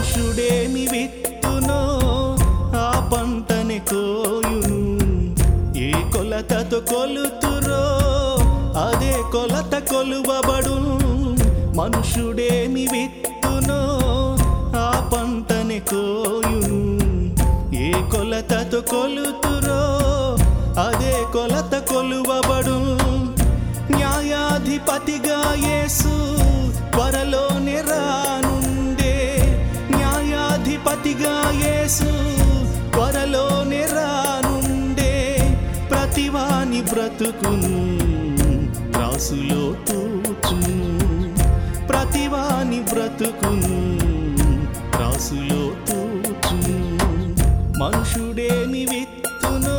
మనుషుడేమి విత్తునో ఆ పంటని కోయును ఏ కొలతతో కొలుతురో అదే కొలత కొలువబడు మనుషుడేమి విత్తునో ఆ పంటని కోయును ఏ కొలతతో కొలుతురో అదే కొలత కొలువబడు న్యాయాధిపతిగా యేసు త్వరలోనే రానుండే న్యాయాధిపతిగా యేసు త్వరలోనే రానుండే ప్రతివాని బ్రతుకును రాసులో తూచును ప్రతివాని బ్రతుకును రాసులో తూచును మనుషుడేమి విత్తునో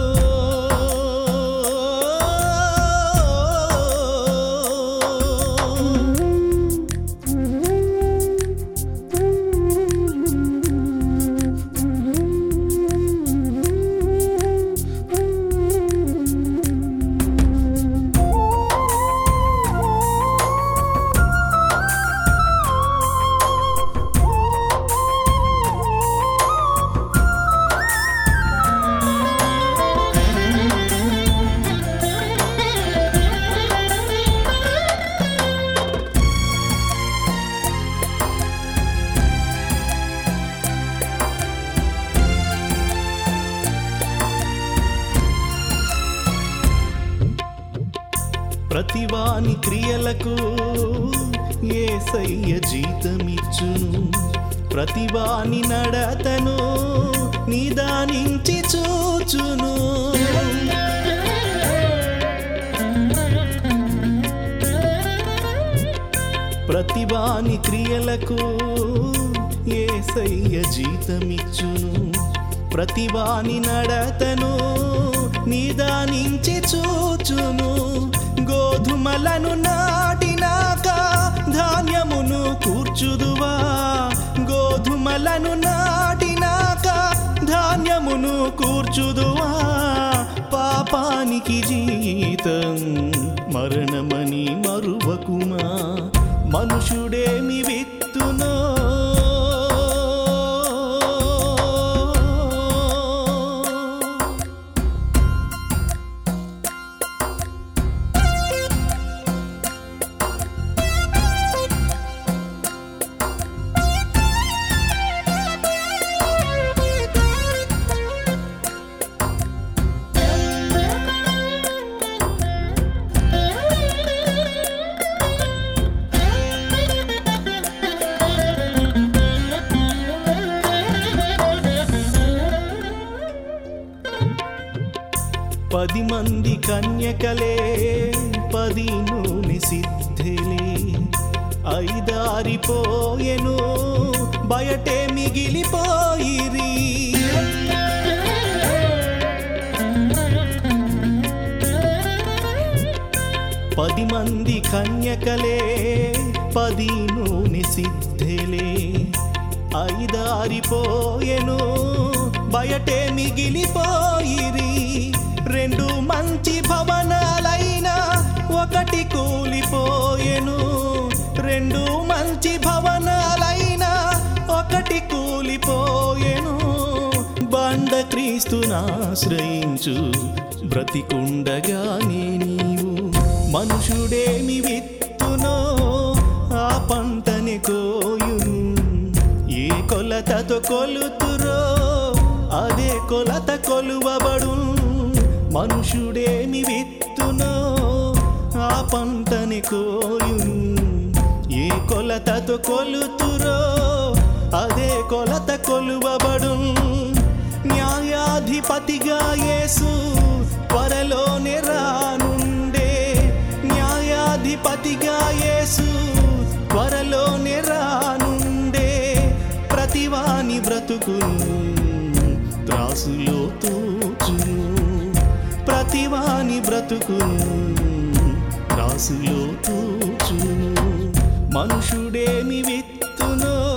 ప్రతివాని క్రియలకు ఏసయ్య జీతమిచ్చును ప్రతివాని నడతను నిదానించి చూచును ప్రతివాని క్రియలకు ఏసయ్య జీతమిచ్చును ప్రతివాని నడతను నిదానించి చూచును గోధుమలను నాటినాక ధాన్యమును కూర్చుదువా గోధుమలను నాటినాక ధాన్యమును కూర్చుదువా పాపానికి జీతం మరణమని మరువకుమా మనుషుడేమి విత్తునో పది మంది కన్యకలే పది నూనె సిద్ధలే ఐదారిపోయెను బయటే మిగిలిపోయిరి పది మంది కన్యకలే పది నూనె సిద్ధలే ఐదారిపోయెను బయటే మిగిలిపోయిరి రెండు మంచి భవనాలైనా ఒకటి కూలిపోయెను రెండు మంచి భవనాలైనా ఒకటి కూలిపోయెను బండ క్రీస్తునాశ్రయించు బ్రతికుండగానే నీవు మనుషుడేమి విత్తునో ఆ పంటని కోయును ఏ కొలతతో కొలుతురో అదే కొలత కొలువబడు మనుషుడేమి విత్తునో ఆ పంటని కోయును ఏ కొలతతో కొలుతురో అదే కొలత కొలువబడు న్యాయాధిపతిగా యేసు త్వరలోనే రానుండే న్యాయాధిపతిగా యేసు త్వరలోనే రానుండే ప్రతివాని బ్రతుకును త్రాసులో తూచును ప్రతివాని బ్రతుకును త్రాసులో తూచును మనుషుడేమి విత్తునో